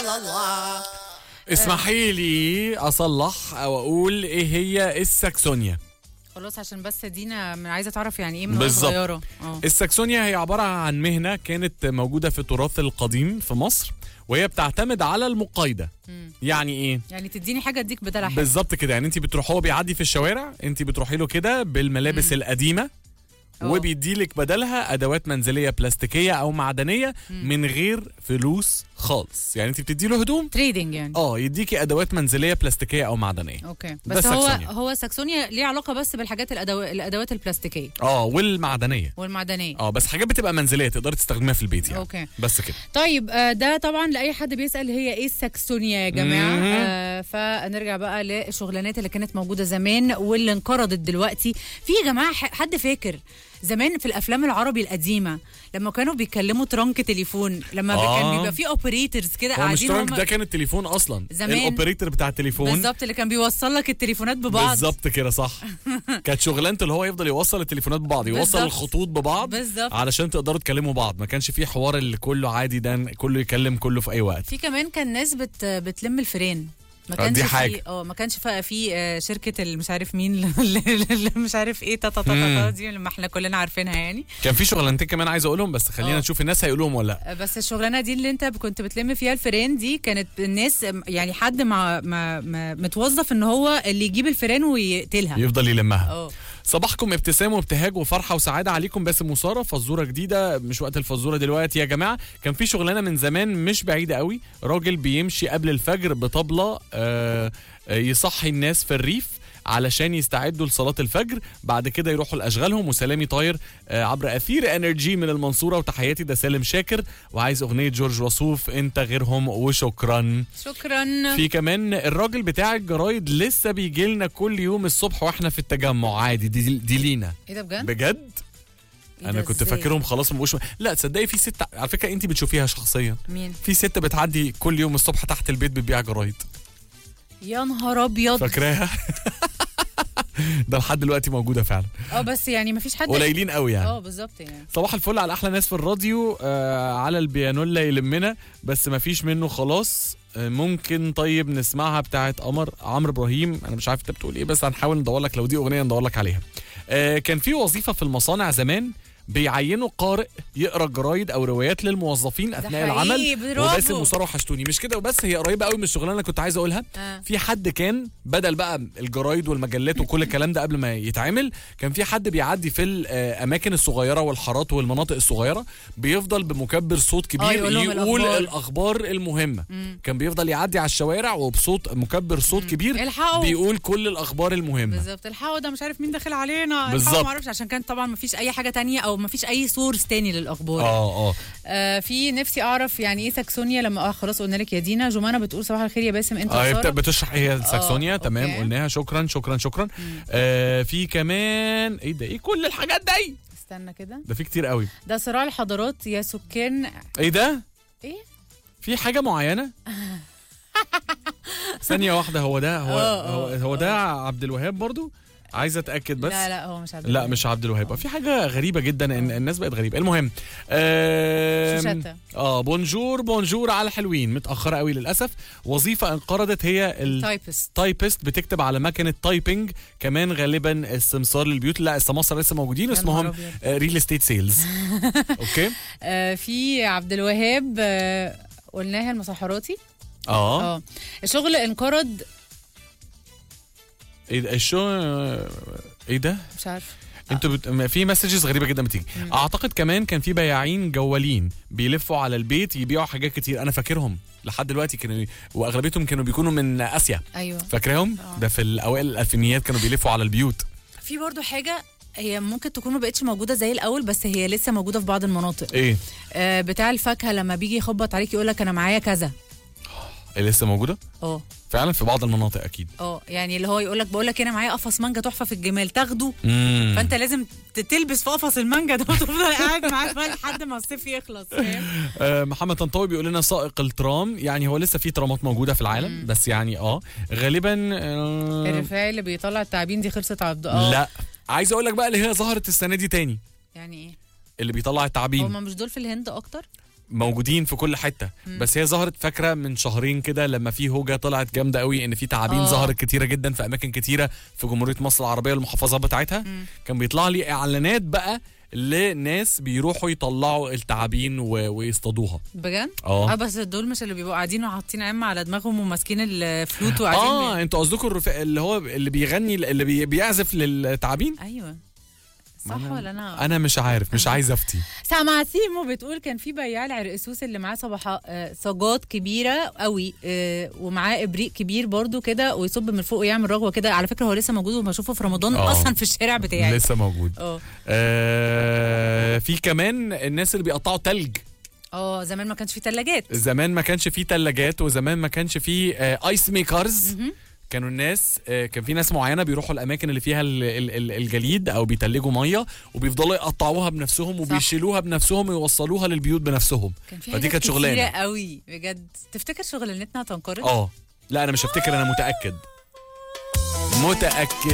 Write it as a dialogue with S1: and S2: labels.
S1: اسمحي لي اصلح او اقول ايه هي الساكسونيا
S2: خلاص عشان بس دينا من- عايزه تعرف يعني ايه من وهي
S1: بالظبط.
S2: صغيره اه
S1: الساكسونيا هي عبارة عن مهنة كانت موجودة في التراث القديم في مصر وهي بتعتمد على المقايضة يعني ايه
S2: يعني تديني حاجه اديك بدلها حاجه
S1: بالظبط كده يعني انت بتروح هو بيعدي في الشوارع انت بتروحي له كده بالملابس القديمة
S2: اه.
S1: وبيديلك بدلها ادوات منزليه بلاستيكيه او معدنيه من غير فلوس خالص يعني انت بتدي له هدوم
S2: تريدنج يعني
S1: اه يديكي ادوات منزليه بلاستيكيه او معدنيه
S2: اوكي
S1: ده
S2: بس هو
S1: ساكسونيا.
S2: هو ساكسونيا ليه علاقه بس بالحاجات الأدو... الادوات البلاستيكيه
S1: اه والمعدنيه
S2: والمعدنيه
S1: اه بس حاجات بتبقى منزليه تقدري تستخدميها في البيت يعني
S2: اوكي
S1: بس كده
S2: طيب آه، ده طبعا لاي حد بيسال هي ايه الساكسونيا يا جماعه
S1: مم.
S2: آه فنرجع بقى للشغلانات اللي كانت موجوده زمان واللي انقرضت دلوقتي في يا جماعه ح- حد فاكر زمان في الافلام العربي القديمه لما كانوا بيتكلموا ترنك تليفون لما
S1: آه.
S2: كان بيبقى في اوبريتورز كده
S1: هو مش
S2: قاعدين
S1: ترانك
S2: هم
S1: ده كان التليفون اصلا
S2: زمان.
S1: الاوبريتور بتاع التليفون
S2: بالظبط اللي كان بيوصل لك التليفونات ببعض
S1: بالظبط كده صح كانت شغلانته اللي هو يفضل يوصل التليفونات ببعض يوصل
S2: بالظبط.
S1: الخطوط ببعض
S2: بالظبط.
S1: علشان تقدروا تكلموا بعض ما كانش في حوار اللي كله عادي ده كله يكلم كله في اي وقت
S2: في كمان كان ناس بت بتلم الفيران ما
S1: آه،
S2: كانش
S1: دي
S2: في-
S1: حاجة.
S2: اه ما كانش في في آه، شركه اللي مش عارف مين اللي اللي مش عارف ايه تا تا تا تا
S1: مم.
S2: دي اللي ما احنا كلنا عارفينها يعني
S1: كان في شغلانتين كمان عايز اقولهم بس خلينا
S2: آه.
S1: نشوف الناس هيقولوهم ولا لا
S2: بس الشغلانه دي اللي انت كنت بتلم فيها الفيران دي كانت الناس يعني حد مع ما ما متوظف ان هو اللي يجيب الفيران ويقتلها
S1: يفضل يلمها
S2: اه
S1: صباحكم ابتسام وابتهاج وفرحه وسعاده عليكم باسم وساره فزوره جديده مش وقت الفزوره دلوقتي يا جماعه كان في شغلانه من زمان مش بعيده قوي راجل بيمشي قبل الفجر بطبله آه آه، يصحي الناس في الريف علشان يستعدوا لصلاة الفجر بعد كده يروحوا لأشغالهم وسلامي طاير آه، عبر أثير انرجي من المنصورة وتحياتي ده سالم شاكر وعايز أغنية جورج وسوف أنت غيرهم وشكرا
S2: شكرا
S1: في كمان الراجل بتاع الجرايد لسه بيجي لنا كل يوم الصبح واحنا في التجمع عادي دي, دي لينا
S2: ايه ده بجد؟
S1: بجد
S2: إيه
S1: انا
S2: ده
S1: كنت
S2: إزاي؟
S1: فاكرهم خلاص مبقوش لا تصدقي في ست على فكره انت بتشوفيها شخصيا
S2: مين؟
S1: في ست بتعدي كل يوم الصبح تحت البيت بتبيع جرايد
S2: يا نهار ابيض
S1: فاكراها ده لحد دلوقتي موجوده فعلا
S2: اه بس يعني ما فيش حد
S1: قليلين قوي يعني
S2: اه بالظبط يعني
S1: صباح الفل على احلى ناس في الراديو آه على البيانولا يلمنا بس ما فيش منه خلاص آه ممكن طيب نسمعها بتاعت قمر عمرو ابراهيم انا مش عارف انت بتقول ايه بس هنحاول ندور لك لو دي اغنيه ندور لك عليها آه كان في وظيفه في المصانع زمان بيعينوا قارئ يقرا جرايد او روايات للموظفين اثناء
S2: حقيقي،
S1: العمل
S2: برافو.
S1: وباسم وساره وحشتوني مش كده وبس هي قريبه قوي من الشغلانه اللي كنت عايز اقولها
S2: آه.
S1: في حد كان بدل بقى الجرايد والمجلات وكل الكلام ده قبل ما يتعمل كان في حد بيعدي في الاماكن الصغيره والحارات والمناطق الصغيره بيفضل بمكبر صوت كبير
S2: آه، يقول لهم
S1: يقول
S2: الأخبار.
S1: الاخبار المهمه كان بيفضل يعدي على الشوارع وبصوت مكبر صوت كبير
S2: الحقوا.
S1: بيقول كل الاخبار المهمه
S2: بالظبط الحقوا ده مش عارف مين داخل علينا الحقوا
S1: بالظبط.
S2: ما اعرفش عشان كان طبعا ما فيش اي حاجه تانية او ما فيش اي سورس تاني للاخبار
S1: اه اه
S2: آه في نفسي اعرف يعني ايه ساكسونيا لما اه خلاص قلنا لك يا دينا جمانه بتقول صباح الخير يا باسم انت
S1: اه هي
S2: وسارة.
S1: بت- بتشرح ايه هي الساكسونيا تمام
S2: أوكي.
S1: قلناها شكرا شكرا شكرا آه في كمان ايه ده ايه كل الحاجات دي
S2: استنى كده
S1: ده في كتير قوي
S2: ده صراع الحضارات يا سكان
S1: ايه ده
S2: ايه
S1: في حاجة معينة؟ ثانية واحدة هو ده هو
S2: آه،
S1: هو,
S2: آه،
S1: هو ده عبد الوهاب برضو؟ عايز اتاكد بس
S2: لا لا هو مش عارف
S1: لا مش عبد الوهاب في حاجه غريبه جدا ان الناس بقت غريبه المهم آم،
S2: شوشتة.
S1: اه بونجور بونجور على الحلوين متاخره قوي للاسف وظيفه انقرضت هي
S2: تايبست
S1: التايبست بتكتب على مكنه تايبنج كمان غالبا السمسار للبيوت لا السماسره لسه موجودين
S2: يا
S1: اسمهم
S2: نهار أبيض.
S1: ريل استيت سيلز اوكي
S2: آه في عبد الوهاب آه قلناها المسحراتي
S1: اه
S2: اه الشغل انقرض
S1: ايه ده الشو ايه ده
S2: مش عارف
S1: انتوا بت... ما في مسجز غريبه جدا بتيجي اعتقد كمان كان في بياعين جوالين بيلفوا على البيت يبيعوا حاجات كتير انا فاكرهم لحد دلوقتي كانوا واغلبيتهم كانوا بيكونوا من اسيا
S2: ايوه
S1: فاكراهم
S2: آه.
S1: ده في الاوائل الالفينيات كانوا بيلفوا على البيوت
S2: في برضو حاجه هي ممكن تكون ما بقتش موجوده زي الاول بس هي لسه موجوده في بعض المناطق
S1: ايه
S2: آه بتاع الفاكهه لما بيجي يخبط عليك يقول لك انا معايا كذا
S1: اللي لسه موجوده
S2: اه
S1: فعلا في بعض المناطق اكيد
S2: اه يعني اللي هو يقول لك بقول لك انا معايا قفص مانجا تحفه في الجمال تاخده
S1: امم
S2: فانت لازم ت- تلبس في قفص المانجا ده وتفضل قاعد معاه بقى لحد ما الصيف يخلص فاهم
S1: آه محمد طنطاوي بيقول لنا سائق الترام يعني هو لسه في ترامات موجوده في العالم بس يعني اه غالبا آه
S2: الرفاعي اللي بيطلع التعابين دي خلصت عبد اه
S1: لا عايز اقول لك بقى اللي هي ظهرت السنه دي تاني
S2: يعني ايه
S1: اللي بيطلع التعابين
S2: هما مش دول في الهند اكتر
S1: موجودين في كل حته بس هي ظهرت فاكره من شهرين كده لما في هوجه طلعت جامده قوي ان في تعابين
S2: آه.
S1: ظهرت كتيره جدا في اماكن كتيره في جمهوريه مصر العربيه والمحافظات بتاعتها كان بيطلع لي اعلانات بقى لناس بيروحوا يطلعوا التعابين و... ويصطادوها
S2: بجد؟ اه
S1: اه
S2: بس دول مش اللي بيبقوا قاعدين وحاطين عم على دماغهم وماسكين الفلوت وقاعدين
S1: اه انتوا قصدكم الرف... اللي هو اللي بيغني اللي بي... بيعزف للتعابين
S2: ايوه صح
S1: ما أنا-
S2: ولا انا
S1: انا مش عارف مش عايز افتي
S2: سامع سيمو بتقول كان في بياع العرقسوس اللي معاه صباحة آه، صاجات كبيره قوي آه، ومعاه ابريق كبير برضو كده ويصب من فوق ويعمل رغوه كده على فكره هو لسه موجود وبشوفه في رمضان
S1: آه.
S2: اصلا في الشارع بتاعي
S1: لسه موجود
S2: اه
S1: آه في كمان الناس اللي بيقطعوا تلج
S2: اه زمان ما كانش في ثلاجات
S1: زمان ما كانش فيه تلاجات وزمان ما كانش فيه آه ايس ميكرز كانوا الناس آه كان في ناس معينه بيروحوا الاماكن اللي فيها ال- ال- ال- الجليد او بيتلجوا ميه وبيفضلوا يقطعوها بنفسهم وبيشيلوها بنفسهم ويوصلوها للبيوت بنفسهم
S2: كان في
S1: فدي
S2: حاجات
S1: كانت
S2: كتيرة
S1: شغلانه
S2: قوي بجد تفتكر شغلانتنا هتنقرض
S1: اه لا انا مش هفتكر انا متاكد متاكد